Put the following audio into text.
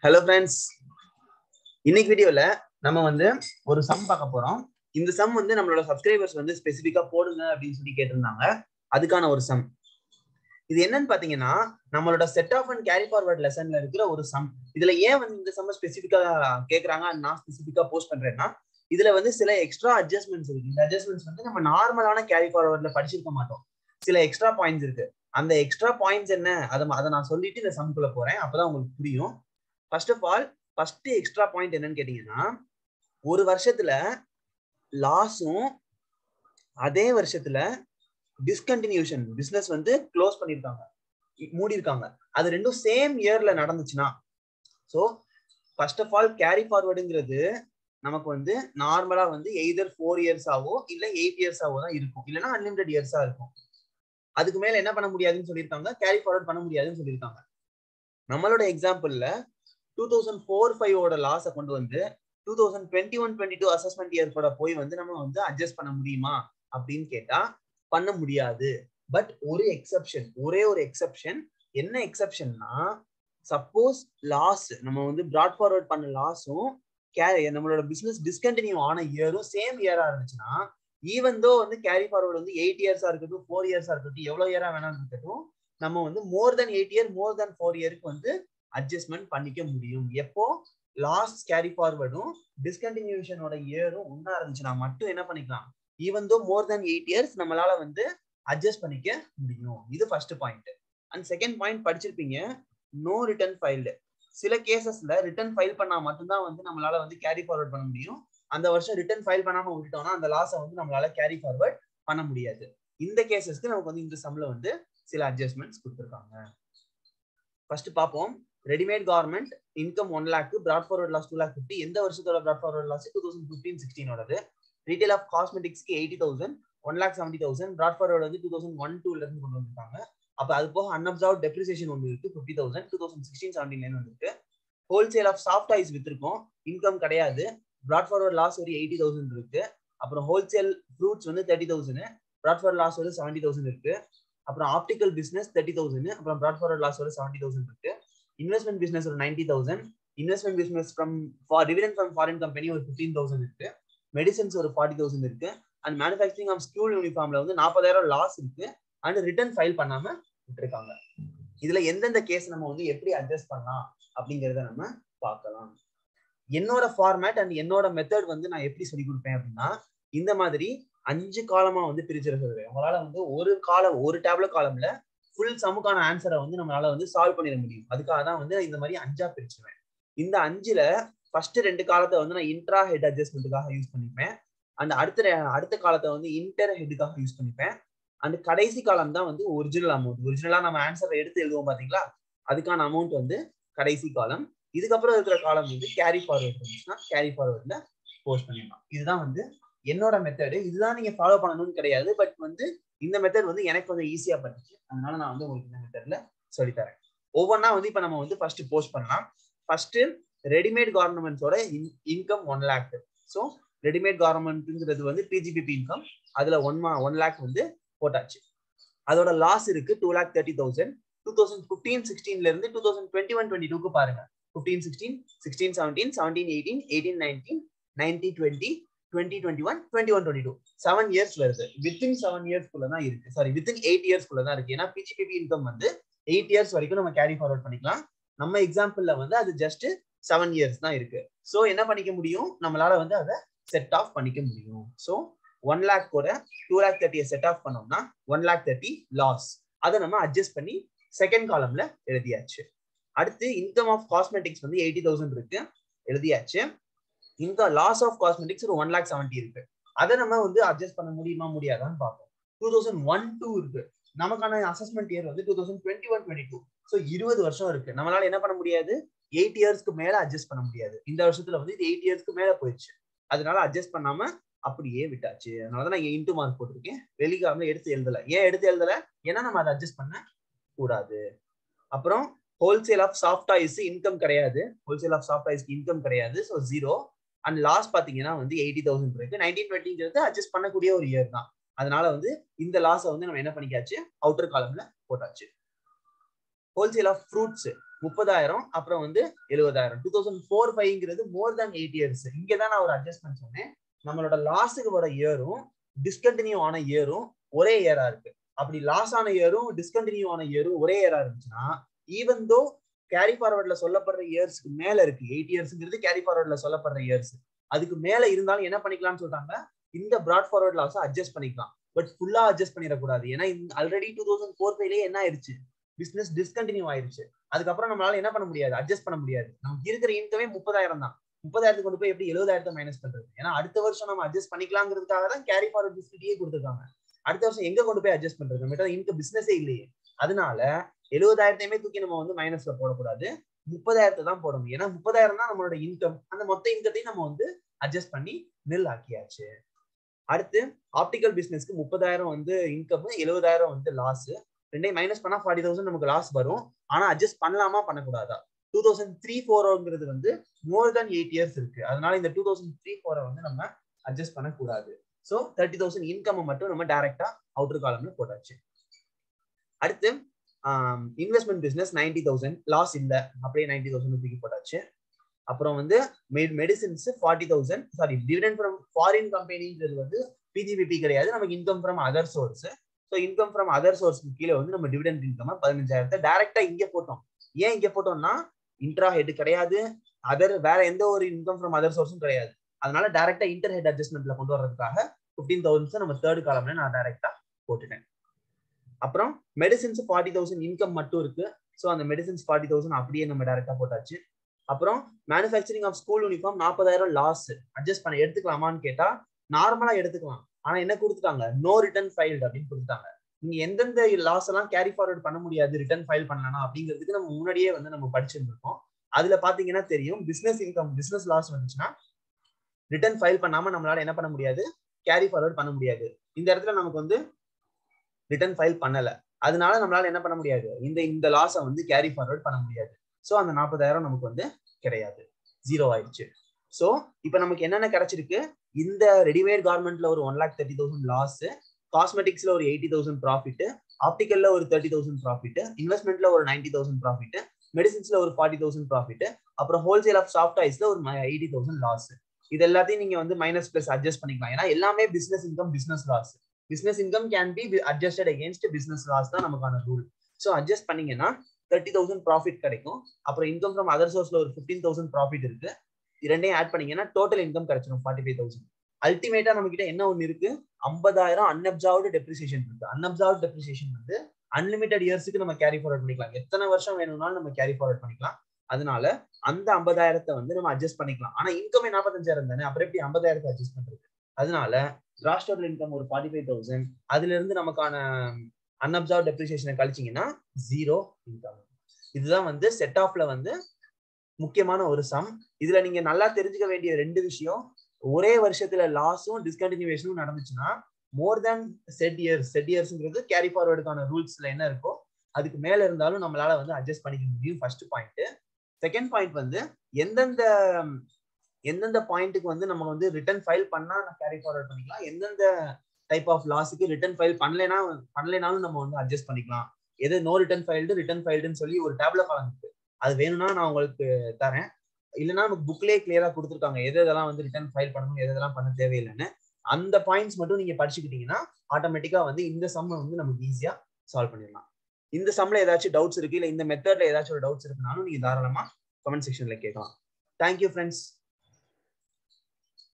hello friends இன்னைக்கு வீடியோல நம்ம வந்து ஒரு சம் பார்க்க போறோம் இந்த சம் வந்து நம்மளோட சப்ஸ்கிரைபர்ஸ் வந்து ஸ்பெசிஃபிக்கா போடுங்க அப்படின்னு சொல்லி கேட்டிருந்தாங்க அதுக்கான ஒரு சம் இது என்னன்னு பாத்தீங்கன்னா நம்மளோட set off and carry forward லெசன்ல இருக்கிற ஒரு சம் இதுல ஏன் வந்து இந்த சம் ஸ்பெசிஃபிக்கா கேக்குறாங்க நான் ஸ்பெசிஃபிக்கா போஸ்ட் பண்றேன்னா இதுல வந்து சில எக்ஸ்ட்ரா அட்ஜஸ்ட்மெண்ட்ஸ் இருக்கு இந்த அட்ஜஸ்ட்மெண்ட்ஸ் வந்து நம்ம நார்மலான கேரி ஃபார்வர்ட்ல படிச்சிருக்க மாட்டோம் சில எக்ஸ்ட்ரா பாயிண்ட்ஸ் இருக்கு அந்த எக்ஸ்ட்ரா பாயிண்ட்ஸ் என்ன அதை அதை நான் சொல்லிட்டு இந்த சம்குள்ள போறேன் அப்பதான் உங்களுக்கு புரியும் first of all first extra point என்னன்னு கேட்டீங்கன்னா ஒரு வருஷத்துல லாஸும் அதே வருஷத்துல டிஸ்கண்டினியூஷன் பிசினஸ் வந்து க்ளோஸ் பண்ணிருக்காங்க மூடி இருக்காங்க அது ரெண்டும் சேம் இயர்ல நடந்துச்சுன்னா so first of all carry ஃபார்வர்டுங்கிறது நமக்கு வந்து நார்மலா வந்து எய்தர் ஃபோர் இயர்ஸ் ஆவோ இல்ல எயிட் இயர்ஸ் ஆவோ தான் இருக்கும் இல்லைன்னா அன்லிமிடெட் இயர்ஸா இருக்கும் அதுக்கு மேல என்ன பண்ண முடியாதுன்னு சொல்லியிருக்காங்க கேரி ஃபார்வர்ட் பண்ண முடியாதுன்னு சொல்லியிருக்காங்க நம்மளோட எக்ஸாம்பிள்ல டூ தௌசண்ட் ஃபோர் ஃபைவோட லாஸை கொண்டு வந்து two thousand twenty one twenty two assessment year கூட போய் வந்து நம்ம வந்து அட்ஜஸ்ட் பண்ண முடியுமா அப்படின்னு கேட்டா பண்ண முடியாது பட் ஒரு எக்ஸப்ஷன் ஒரே ஒரு எக்ஸப்ஷன் என்ன எக்ஸப்ஷன்னா சப்போஸ் லாஸ் நம்ம வந்து பிராட் ஃபார்வர்ட் பண்ண லாஸும் கேரி நம்மளோட பிசினஸ் டிஸ்கண்டினியூ ஆன இயரும் சேம் இயரா இருந்துச்சுன்னா ஈவன் தோ வந்து கேரி ஃபார்வர்ட் வந்து எயிட் இயர்ஸா இருக்கட்டும் ஃபோர் இயர்ஸா இருக்கட்டும் எவ்வளவு இயரா வேணாலும் இருக்கட்டும் நம்ம வந்து more than eight year more than four இயருக்கு வந்து அட்ஜஸ்ட்மெண்ட் பண்ணிக்க முடியும் எப்போ லாஸ்ட் கேரி ஃபார்வர்டும் டிஸ்கண்டினியூஷனோட இயரும் ஒன்னா இருந்துச்சுன்னா மட்டும் என்ன பண்ணிக்கலாம் ஈவன் தோ மோர் தென் எயிட் இயர்ஸ் நம்மளால வந்து அட்ஜஸ்ட் பண்ணிக்க முடியும் இது first point and second point படிச்சிருப்பீங்க நோ ரிட்டர்ன் ஃபைல்டு சில கேசஸ்ல ரிட்டர்ன் ஃபைல் பண்ணா மட்டும்தான் வந்து நம்மளால வந்து கேரி ஃபார்வர்ட் பண்ண முடியும் அந்த வருஷம் ரிட்டர்ன் ஃபைல் பண்ணாம விட்டுட்டோம்னா அந்த லாஸை வந்து நம்மளால கேரி ஃபார்வர்ட் பண்ண முடியாது இந்த கேசஸ்க்கு நமக்கு வந்து இந்த சம்ல வந்து சில அட்ஜஸ்ட்மெண்ட்ஸ் கொடுத்துருக்காங்க ஃபர்ஸ்ட் பார்ப்போம் readymade garment income one lakh brought forward loss two lakh fifty எந்த வருஷத்தோட brought forward loss two thousand fifteen சிக்ஸ்டீனோடது ரீட்டைல் ஆஃப் காஸ்மெட்டிக்ஸ்க்கு eighty thousand one lakh seventy thousand brought forward வந்து டூ தௌசண்ட் ஒன் டூல இருந்து கொண்டு வந்திருக்காங்க அப்ப அது போக அன்அப்சர்வ் டெப்ரிசியேஷன் ஒன்று இருக்கு fifty thousand two thousand sixteen seventeen வந்துருக்கு ஹோல்சேல் ஆஃப் சாஃப்ட் ஐஸ் வித்திருக்கோம் இன்கம் கிடையாது பிராட் ஃபார்வர்ட் லாஸ் ஒரு எயிட்டி தௌசண்ட் இருக்கு அப்புறம் ஹோல்சேல் ஃப்ரூட்ஸ் வந்து thirty thousand brought forward loss ஒரு செவன்டி தௌசண்ட் இருக்கு அப்புறம் ஆப்டிக்கல் பிசினஸ் தேர்ட்டி தௌசண்ட் அப்புறம் பிராட் ஃபார்வர்ட் லாஸ் ஒரு செவன்டி தௌசண்ட் இருக்கு இன்வெஸ்ட்மெண்ட் பிசினஸ் ஒரு ninety thousand investment business from dividend from foreign company ஒரு ஃபிஃப்டீன் தௌசண்ட் இருக்கு மெடிசன்ஸ் ஒரு ஃபார்ட்டி தௌசண்ட் இருக்கு அண்ட் மேனுஃபேக்சரிங் ஆஃப் ஸ்கூல் யூனிஃபார்ம்ல வந்து நாற்பதாயிரம் லாஸ் இருக்கு அண்ட் ரிட்டர்ன் ஃபைல் பண்ணாம விட்டுருக்காங்க இதுல எந்தெந்த கேஸ் நம்ம வந்து எப்படி அட்ஜஸ்ட் பண்ணலாம் அப்படிங்கறத நம்ம பார்க்கலாம் என்னோட ஃபார்மேட் அண்ட் என்னோட மெத்தட் வந்து நான் எப்படி சொல்லி கொடுப்பேன் அப்படின்னா இந்த மாதிரி அஞ்சு காலமா வந்து பிரிச்சிருக்கிறது உங்களால வந்து ஒரு காலம் ஒரு டேப்லெட் காலம்ல ஃபுல் சமுக்கான ஆன்சரை வந்து நம்மளால வந்து சால்வ் பண்ணிட முடியும் அதுக்காக தான் வந்து இந்த மாதிரி அஞ்சா பிரிச்சுவேன் இந்த அஞ்சுல ஃபர்ஸ்ட் ரெண்டு காலத்தை வந்து நான் இன்ட்ரா ஹெட் அட்ஜஸ்ட்மெண்ட்டுக்காக யூஸ் பண்ணிப்பேன் அண்ட் அடுத்த அடுத்த காலத்தை வந்து இன்டர் ஹெட்டுக்காக யூஸ் பண்ணிப்பேன் அண்ட் கடைசி காலம் தான் வந்து ஒரிஜினல் அமௌண்ட் ஒரிஜினலா நம்ம ஆன்சரை எடுத்து எழுதுவோம் பாத்தீங்களா அதுக்கான அமௌண்ட் வந்து கடைசி காலம் இதுக்கப்புறம் இருக்கிற காலம் வந்து கேரி ஃபார்வர்ட் இருந்துச்சுன்னா கேரி ஃபார்வர்ட்ல போஸ்ட் பண்ணிடலாம் இதுதான் வந்து என்னோட மெத்தடு இதுதான் நீங்க ஃபாலோ பண்ணணும்னு கிடையாது பட் வந்து இந்த மெத்தட் வந்து எனக்கு கொஞ்சம் ஈஸியா பண்ணுச்சு அதனால நான் வந்து உங்களுக்கு இந்த மெத்தட்ல சொல்லித்தரேன் ஒவ்வொன்றா வந்து இப்ப நம்ம வந்து ஃபர்ஸ்ட் போஸ்ட் பண்ணலாம் ஃபர்ஸ்ட் ரெடிமேட் கார்மெண்ட்ஸோட income one lakh so readymade கார்மெண்ட்ங்கிறது வந்து பிஜிபிபி இன்கம் அதுல ஒன் மா ஒன் லேக் வந்து போட்டாச்சு அதோட லாஸ் இருக்கு two lakh thirty thousand two thousand fifteen சிக்ஸ்டீன்ல இருந்து two thousand twenty one twenty டூக்கு பாருங்க fifteen sixteen sixteen seventeen seventeen eighteen eighteen nineteen ninety twenty twenty twenty one twenty one twenty two seven years வருது within seven இயர்ஸ்க்குள்ள தான் இருக்கு sorry within eight இயர்ஸ்க்குள்ள தான் இருக்கு ஏன்னா பிஜிபிபி இன்கம் வந்து எயிட் இயர்ஸ் வரைக்கும் நம்ம கேரி ஃபார்வர்ட் பண்ணிக்கலாம் நம்ம எக்ஸாம்பிள்ல வந்து அது ஜஸ்ட் செவன் இயர்ஸ் தான் இருக்கு ஸோ என்ன பண்ணிக்க முடியும் நம்மளால வந்து அதை செட் ஆஃப் பண்ணிக்க முடியும் ஸோ ஒன் லேக் கூட டூ லேக் தேர்ட்டியை செட் ஆஃப் பண்ணோம்னா ஒன் லேக் தேர்ட்டி லாஸ் அதை நம்ம அட்ஜஸ்ட் பண்ணி செகண்ட் காலம்ல எழுதியாச்சு அடுத்து இன்கம் ஆஃப் காஸ்மெட்டிக்ஸ் வந்து எயிட்டி தௌசண்ட் இருக்கு எழுதியாச்சு இன்கம் லாஸ் ஆஃப் காஸ்மெட்டிக்ஸ் ஒரு ஒன் லேக் செவன்ட்டி இருக்கு அதை நம்ம வந்து அட்ஜஸ்ட் பண்ண முடியுமா முடியாதான்னு பார்ப்போம் டூ தௌசண்ட் ஒன் டூ இருக்கு நமக்கான அசஸ்மெண்ட் இயர் வந்து two thousand twenty one twenty two so இருபது வருஷம் இருக்கு நம்மளால என்ன பண்ண முடியாது எயிட் இயர்ஸ்க்கு மேல அட்ஜஸ்ட் பண்ண முடியாது இந்த வருஷத்துல வந்து இது எயிட் இயர்ஸ்க்கு மேல போயிடுச்சு அதனால அட்ஜஸ்ட் பண்ணாம அப்படியே விட்டாச்சு அதனாலதான் நான் இன்ட்டு மார்க் போட்டிருக்கேன் வெளிக்காம எடுத்து எழுதல ஏன் எடுத்து எழுதல ஏன்னா நம்ம அதை அட்ஜஸ்ட் பண்ண கூடாது அப்புறம் wholesale of soft ice income கிடையாது ஹோல்சேல் ஆஃப் சாஃப்ட் ஆயிஸ்க்கு இன்கம் கிடையாது ஸோ ஜீரோ அண்ட் லாஸ் பாத்தீங்கன்னா வந்து எயிட்டி தௌசண்ட் இருக்கு நைன்டீன் டுவெண்ட்டிங்கிறது அட்ஜஸ்ட் பண்ணக்கூடிய ஒரு இயர் தான் அதனால வந்து இந்த லாஸை வந்து நம்ம என்ன பண்ணிக்காச்சு அவுட்டர் காலம்ல போட்டாச்சு ஹோல்சேல் ஆஃப் ஃப்ரூட்ஸ் முப்பதாயிரம் அப்புறம் வந்து எழுபதாயிரம் டூ தௌசண்ட் ஃபோர் ஃபைவ்ங்கிறது மோர் தேன் எயிட் இயர்ஸ் இங்கே தான் நான் ஒரு அட்ஜஸ்ட்மெண்ட் சொன்னேன் நம்மளோட லாஸுக்கு வர இயரும் டிஸ்கண்டினியூ ஆன இயரும் ஒரே இயரா இருக்கு அப்படி லாஸ் ஆன இயரும் டிஸ்கண்டினியூ ஆன இயரும் ஒரே இயரா இருந்துச்சுன்னா ஈவன் தோ கேரி ஃபார்வர்ட்ல சொல்லப்படுற இயர்ஸ்க்கு மேல இருக்கு எயிட் இயர்ஸ்ங்கிறது கேரி ஃபார்வர்ட்ல சொல்லப்படுற இயர்ஸ் அதுக்கு மேல இருந்தாலும் என்ன பண்ணிக்கலாம்னு சொல்றாங்க இந்த பிராட் ஃபார்வர்ட் லாஸ் அட்ஜஸ்ட் பண்ணிக்கலாம் பட் ஃபுல்லா அட்ஜஸ்ட் பண்ணிடக்கூடாது ஏன்னா ஆல்ரெடி டூ தௌசண்ட் ஃபோர் ஃபைவ்லயே என்ன ஆயிருச்சு பிசினஸ் டிஸ்கண்டினியூ ஆயிருச்சு அதுக்கப்புறம் நம்மளால என்ன பண்ண முடியாது அட்ஜஸ்ட் பண்ண முடியாது நமக்கு இருக்கிற இன்கமே முப்பதாயிரம் தான் முப்பதாயிரத்துக்கு கொண்டு போய் எப்படி எழுபதாயிரத்தை மைனஸ் பண்றது ஏன்னா அடுத்த வருஷம் நம்ம அட்ஜஸ்ட் பண்ணிக்கலாங்கிறதுக்காக தான் கேரி ஃபார்வர்ட் ஃபெசிலிட்டியே கொடுத்துருக்காங்க அடுத்த வருஷம் எங்க கொண்டு போய் அட்ஜஸ்ட் பண்றது நம்ம இன்க பிசினஸே இல்லையே அதனால எழுபதாயிரத்தையுமே தூக்கி நம்ம வந்து மைனஸ்ல போடக்கூடாது முப்பதாயிரத்தை தான் போடணும் ஏன்னா முப்பதாயிரம் தான் நம்மளோட இன்கம் அந்த மொத்த இன்கத்தையும் நம்ம வந்து அட்ஜஸ்ட் பண்ணி நில் ஆக்கியாச்சு அடுத்து ஆப்டிக்கல் பிசினஸ்க்கு முப்பதாயிரம் வந்து இன்கம் எழுபதாயிரம் வந்து லாஸ் ரெண்டையும் மைனஸ் பண்ணா ஃபார்ட்டி தௌசண்ட் நமக்கு லாஸ் வரும் ஆனா அட்ஜஸ்ட் பண்ணலாமா பண்ணக்கூடாதா டூ தௌசண்ட் த்ரீ ஃபோர்ங்கிறது வந்து மோர் தேன் எயிட் இயர்ஸ் இருக்கு அதனால இந்த டூ தௌசண்ட் த்ரீ ஃபோரை வந்து நம்ம அட்ஜஸ்ட் பண்ணக்கூடாது ஸோ தேர்ட்டி தௌசண்ட் இன்கம் மட்டும் நம்ம டைரக்டா அவுட்டர் காலம்ல போட்டாச்சு அடுத்து investment business ninety thousand loss இல்லை அப்படியே நைன்டி தௌசண்ட் தூக்கி போட்டாச்சு அப்புறம் வந்து medicines forty thousand sorry dividend from foreign கம்பெனிங்கிறது வந்து பிஜிபிபி கிடையாது நமக்கு income from other source so income from other சோர்ஸ்க்கு கீழே வந்து நம்ம டிவிடெண்ட் இன்கம் பதினஞ்சாயிரத்தை டைரக்டா இங்கே போட்டோம் ஏன் இங்கே போட்டோம்னா இன்ட்ரா ஹெட் கிடையாது அதர் வேற எந்த ஒரு இன்கம் ஃப்ரம் அதர் சோர்ஸும் கிடையாது அதனால டைரக்டா இன்டர் ஹெட் அட்ஜஸ்ட்மெண்ட்ல கொண்டு வர்றதுக்காக ஃபிஃப்டீன் தௌசண்ட் நம்ம தேர்ட் காலம்ல நான் டைரக்டா போட்டுட்டேன் அப்புறம் மெடிசின்ஸ் ஃபார்ட்டி தௌசண்ட் இன்கம் மட்டும் இருக்கு ஸோ அந்த மெடிசின்ஸ் ஃபார்ட்டி தௌசண்ட் அப்படியே நம்ம டைரக்டா போட்டாச்சு அப்புறம் மேனுஃபேக்சரிங் ஆஃப் ஸ்கூல் யூனிஃபார்ம் நாற்பதாயிரம் லாஸ் அட்ஜஸ்ட் பண்ண எடுத்துக்கலாமான்னு கேட்டா நார்மலா எடுத்துக்கலாம் ஆனா என்ன கொடுத்துட்டாங்க நோ ரிட்டர்ன் ஃபைல்டு அப்படின்னு கொடுத்துட்டாங்க நீங்க எந்தெந்த லாஸ் எல்லாம் கேரி ஃபார்வர்ட் பண்ண முடியாது ரிட்டர்ன் ஃபைல் பண்ணலாம் அப்படிங்கிறதுக்கு நம்ம முன்னாடியே வந்து நம்ம படிச்சிருந்திருக்கோம் அதுல பாத்தீங்கன்னா தெரியும் பிசினஸ் இன்கம் பிசினஸ் லாஸ் வந்துச்சுன்னா ரிட்டர்ன் ஃபைல் பண்ணாம நம்மளால என்ன பண்ண முடியாது கேரி ஃபார்வர்ட் பண்ண முடியாது இந்த இடத்துல நமக்கு வந்து ரிட்டர்ன் ஃபைல் பண்ணல அதனால நம்மளால என்ன பண்ண முடியாது இந்த இந்த லாஸை வந்து கேரி ஃபார்வர்ட் பண்ண முடியாது ஸோ அந்த நாற்பதாயிரம் நமக்கு வந்து கிடையாது ஜீரோ ஆயிடுச்சு ஸோ இப்போ நமக்கு என்னென்ன கிடைச்சிருக்கு இந்த ரெடிமேட் கார்மெண்ட்ல ஒரு one lakh thirty thousand loss காஸ்மெட்டிக்ஸ்ல ஒரு எயிட்டி தௌசண்ட் ப்ராஃபிட் ஆப்டிக்கல்ல ஒரு தேர்ட்டி தௌசண்ட் ப்ராஃபிட் இன்வெஸ்ட்மெண்ட்ல ஒரு நைன்டி தௌசண்ட் ப்ராஃபிட் மெடிசின்ஸ்ல ஒரு ஃபார்ட்டி தௌசண்ட் ப்ராஃபிட் அப்புறம் ஹோல்சேல் ஆஃப் சாஃப்ட் ஐஸ்ல ஒரு எயிட்டி தௌசண்ட் லாஸ் இது எல்லாத்தையும் நீங்க வந்து மைனஸ் பிளஸ் அட்ஜஸ்ட் பண்ணிக்கலாம் ஏன்னா எல்லாமே business income business loss business income can be adjusted against business loss தான் நமக்கான ரூல் ஸோ அட்ஜஸ்ட் பண்ணீங்கன்னா தேர்ட்டி தௌசண்ட் ப்ராஃபிட் கிடைக்கும் அப்புறம் இன்கம் ஃப்ரம் அதர் சோர்ஸ்ல ஒரு ஃபிஃப்டீன் தௌசண்ட் ப்ராஃபிட் இருக்கு இரண்டையும் ஆட் பண்ணீங்கன்னா டோட்டல் இன்கம் கிடைச்சிடும் ஃபார்ட்டி ஃபைவ் தௌசண்ட் அல்டிமேட்டா நம்ம கிட்ட என்ன ஒன்று இருக்கு ஐம்பதாயிரம் அன்அப்சார்வ்டு டெப்ரிசியேஷன் இருக்கு அன்அப்சார்வ் டெப்ரிசியேஷன் வந்து அன்லிமிட்டட் இயர்ஸுக்கு நம்ம கேரி ஃபார்வர்ட் பண்ணிக்கலாம் எத்தனை வருஷம் வேணும்னாலும் நம்ம கேரி ஃபார்வர்ட் பண்ணிக்கலாம் அதனால அந்த ஐம்பதாயிரத்தை வந்து நம்ம அட்ஜஸ்ட் பண்ணிக்கலாம் ஆனா இன்கமே நாற்பத்தஞ்சாயிரம் தானே அப்புறம் எப்படி ஐம்பதாயிரத்தை அட்ஜஸ்ட் பண்றது அதனால கிராஸ் டோட்டல் இன்கம் ஒரு ஃபார்ட்டி ஃபைவ் தௌசண்ட் அதுல இருந்து நமக்கான அன்அப்சார்வ் டெப்ரிசியேஷனை கழிச்சிங்கன்னா ஜீரோ இன்கம் இதுதான் வந்து செட் ஆஃப்ல வந்து முக்கியமான ஒரு சம் இதுல நீங்க நல்லா தெரிஞ்சுக்க வேண்டிய ரெண்டு விஷயம் ஒரே வருஷத்துல லாஸும் டிஸ்கண்டினியூவேஷனும் நடந்துச்சுன்னா more than set years set இயர்ஸ்ங்கிறது கேரி ஃபார்வர்டுக்கான ரூல்ஸ்ல என்ன இருக்கோ அதுக்கு மேல இருந்தாலும் நம்மளால வந்து அட்ஜஸ்ட் பண்ணிக்க முடியும் ஃபர்ஸ்ட் பாயிண்ட் செகண்ட் பாயிண்ட் வந்து எந்தெந்த எந்தெந்த பாயிண்ட்டுக்கு வந்து நம்ம வந்து ரிட்டர்ன் ஃபைல் பண்ணா கேரி ஃபார்வர்ட் பண்ணிக்கலாம் எந்தெந்த டைப் ஆஃப் லாஸுக்கு ரிட்டர்ன் ஃபைல் பண்ணலைனா பண்ணலைனாலும் நம்ம வந்து அட்ஜஸ்ட் பண்ணிக்கலாம் எது நோ ரிட்டர்ன் ஃபைல்டு ரிட்டர்ன் ஃபைல்டுன்னு சொல்லி ஒரு டேப்ல காலம் இருக்கு அது வேணும்னா நான் உங்களுக்கு தரேன் இல்லைன்னா நமக்கு புக்லேயே கிளியரா கொடுத்துருக்காங்க எது எதெல்லாம் வந்து ரிட்டர்ன் ஃபைல் பண்ணணும் எது எதெல்லாம் பண்ண தேவையில்லைன்னு அந்த பாயிண்ட்ஸ் மட்டும் நீங்க படிச்சுக்கிட்டீங்கன்னா ஆட்டோமேட்டிக்கா வந்து இந்த சம்மை வந்து நமக்கு ஈஸியா சால்வ் பண்ணிடலாம் இந்த சம்ல ஏதாச்சும் டவுட்ஸ் இருக்கு இல்ல இந்த மெத்தட்ல ஏதாச்சும் ஒரு டவுட்ஸ் இருக்குனாலும் நீங்க தாராளமா கமெண்ட் செக்ஷன்ல கேட்கலாம் தேங்க்யூ ஃப்ரெண்ட்ஸ்